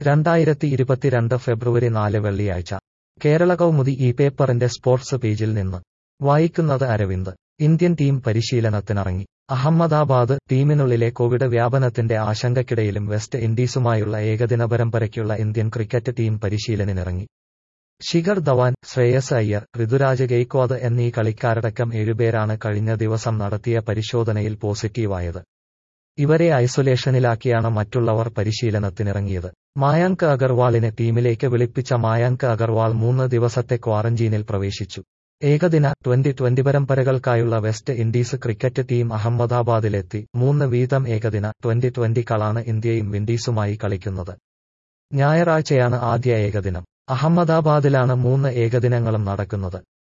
രണ്ടായിരത്തി ഇരുപത്തിരണ്ട് ഫെബ്രുവരി നാല് വെള്ളിയാഴ്ച കേരള കൗമുദി ഈ പേപ്പറിന്റെ സ്പോർട്സ് പേജിൽ നിന്ന് വായിക്കുന്നത് അരവിന്ദ് ഇന്ത്യൻ ടീം പരിശീലനത്തിനിറങ്ങി അഹമ്മദാബാദ് ടീമിനുള്ളിലെ കോവിഡ് വ്യാപനത്തിന്റെ ആശങ്കയ്ക്കിടയിലും വെസ്റ്റ് ഇൻഡീസുമായുള്ള ഏകദിന പരമ്പരയ്ക്കുള്ള ഇന്ത്യൻ ക്രിക്കറ്റ് ടീം പരിശീലനത്തിനിറങ്ങി ശിഖർ ധവാൻ ശ്രേയസ് അയ്യർ ഋതുരാജ് ഗെയ്ക്വാദ് എന്നീ കളിക്കാരടക്കം ഏഴുപേരാണ് കഴിഞ്ഞ ദിവസം നടത്തിയ പരിശോധനയിൽ പോസിറ്റീവായത് ഇവരെ ഐസൊലേഷനിലാക്കിയാണ് മറ്റുള്ളവർ പരിശീലനത്തിനിറങ്ങിയത് മായാങ്ക് അഗർവാളിനെ ടീമിലേക്ക് വിളിപ്പിച്ച മായാങ്ക് അഗർവാൾ മൂന്ന് ദിവസത്തെ ക്വാറന്റീനിൽ പ്രവേശിച്ചു ഏകദിന ട്വന്റി ട്വന്റി പരമ്പരകൾക്കായുള്ള വെസ്റ്റ് ഇൻഡീസ് ക്രിക്കറ്റ് ടീം അഹമ്മദാബാദിലെത്തി മൂന്ന് വീതം ഏകദിന ട്വന്റി ട്വന്റികളാണ് ഇന്ത്യയും വിൻഡീസുമായി കളിക്കുന്നത് ഞായറാഴ്ചയാണ് ആദ്യ ഏകദിനം അഹമ്മദാബാദിലാണ് മൂന്ന് ഏകദിനങ്ങളും നടക്കുന്നത്